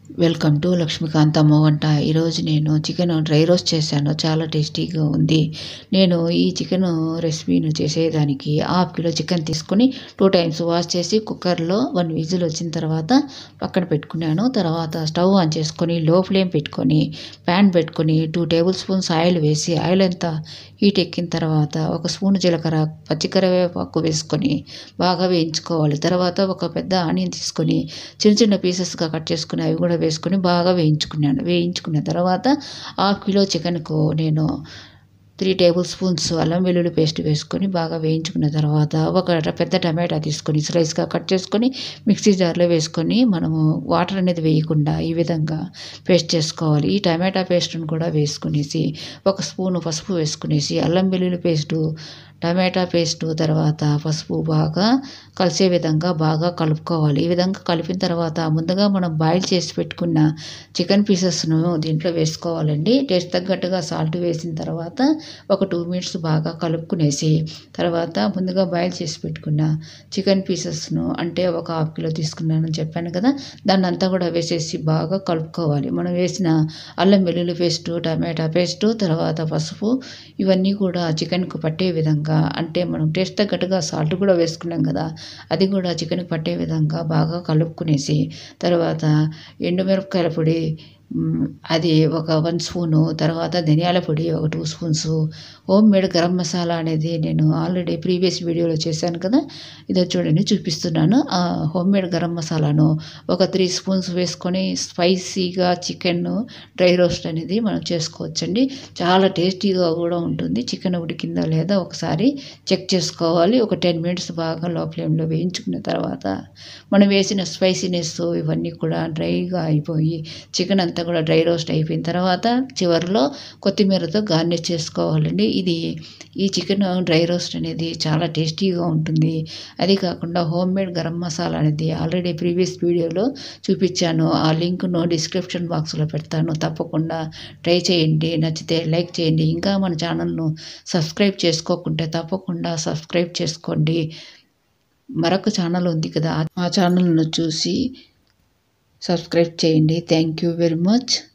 welcome to Lakshmikanthamma వంట ఈరోజు నేను చికెన్ డ్రై రోస్ట్ చేశాను చాలా టేస్టీగా ఉంది నేను ఈ చికెన్ రెసిపీని చేసేదానికి హాఫ్ కిలో చికెన్ తీసుకొని టూ టైమ్స్ వాష్ చేసి కుక్కర్లో వన్ విజిల్ వచ్చిన తర్వాత పక్కన పెట్టుకున్నాను తర్వాత స్టవ్ ఆన్ చేసుకొని లో ఫ్లేమ్ పెట్టుకొని ప్యాన్ పెట్టుకొని టూ టేబుల్ స్పూన్స్ ఆయిల్ వేసి ఆయిల్ అంతా హీట్ ఎక్కిన తర్వాత ఒక స్పూన్ జీలకర్ర పచ్చికరివేపాకు వేసుకొని బాగా వేయించుకోవాలి తర్వాత ఒక పెద్ద ఆనియన్ తీసుకొని చిన్న చిన్న పీసెస్గా కట్ చేసుకుని అవి కూడా వేసుకొని బాగా వేయించుకున్నాను వేయించుకున్న తర్వాత హాఫ్ కిలో చికెన్కు నేను త్రీ టేబుల్ స్పూన్స్ అల్లం వెల్లుల్లి పేస్ట్ వేసుకొని బాగా వేయించుకున్న తర్వాత ఒక పెద్ద టమాటా తీసుకొని స్లైస్గా కట్ చేసుకొని మిక్సీ జార్లో వేసుకొని మనము వాటర్ అనేది వేయకుండా ఈ విధంగా పేస్ట్ చేసుకోవాలి ఈ టమాటా పేస్ట్ను కూడా వేసుకునేసి ఒక స్పూను పసుపు వేసుకునేసి అల్లం వెల్లుల్లి పేస్టు టమాటా పేస్టు తర్వాత పసుపు బాగా కలిసే విధంగా బాగా కలుపుకోవాలి ఈ విధంగా కలిపిన తర్వాత ముందుగా మనం బాయిల్ చేసి పెట్టుకున్న చికెన్ పీసెస్ను దీంట్లో వేసుకోవాలండి టేస్ట్ తగ్గట్టుగా సాల్ట్ వేసిన తర్వాత ఒక టూ మినిట్స్ బాగా కలుపుకునేసి తర్వాత ముందుగా బాయిల్ చేసి పెట్టుకున్న చికెన్ పీసెస్ను అంటే ఒక హాఫ్ కిలో తీసుకున్నానని చెప్పాను కదా దాన్ని అంతా కూడా వేసేసి బాగా కలుపుకోవాలి మనం వేసిన అల్లం వెల్లుల్లి పేస్టు టమాటా పేస్టు తర్వాత పసుపు ఇవన్నీ కూడా చికెన్కు పట్టే విధంగా అంటే మనం టేస్ట్ తగ్గట్టుగా సాల్ట్ కూడా వేసుకున్నాం కదా అది కూడా చికెన్కి పట్టే విధంగా బాగా కలుపుకునేసి తర్వాత ఎండుమిరపకాయల పొడి అది ఒక వన్ స్పూను తర్వాత ధనియాల పొడి ఒక two spoons home made garam masala అనేది నేను ఆల్రెడీ ప్రీవియస్ వీడియోలో చేశాను కదా ఇదో చూడండి చూపిస్తున్నాను ఆ హోమ్ మేడ్ గరం మసాలాను ఒక త్రీ స్పూన్స్ వేసుకొని స్పైసీగా చికెన్ డ్రై రోస్ట్ అనేది మనం చేసుకోవచ్చండి చాలా టేస్టీగా కూడా ఉంటుంది చికెన్ ఉడికిందా లేదా ఒకసారి చెక్ చేసుకోవాలి ఒక టెన్ మినిట్స్ బాగా లో ఫ్లేమ్లో వేయించుకున్న తర్వాత మనం వేసిన స్పైసీనెస్ ఇవన్నీ కూడా డ్రైగా అయిపోయి చికెన్ అంతా కూడా డ్రై రోస్ట్ అయిపోయిన తర్వాత చివరిలో కొత్తిమీరతో గార్నిష్ చేసుకోవాలండి ఇది ఈ చికెన్ డ్రై రోస్ట్ అనేది చాలా టేస్టీగా ఉంటుంది అది కాకుండా హోమ్ మేడ్ గరం మసాలా అనేది ఆల్రెడీ ప్రీవియస్ వీడియోలో చూపించాను ఆ లింక్ను డిస్క్రిప్షన్ బాక్స్లో పెడతాను తప్పకుండా ట్రై చేయండి నచ్చితే లైక్ చేయండి ఇంకా మన ఛానల్ను సబ్స్క్రైబ్ చేసుకోకుంటే తప్పకుండా సబ్స్క్రైబ్ చేసుకోండి మరొక ఛానల్ ఉంది కదా ఆ ఛానల్ను చూసి సబ్స్క్రైబ్ చేయండి థ్యాంక్ యూ వెరీ మచ్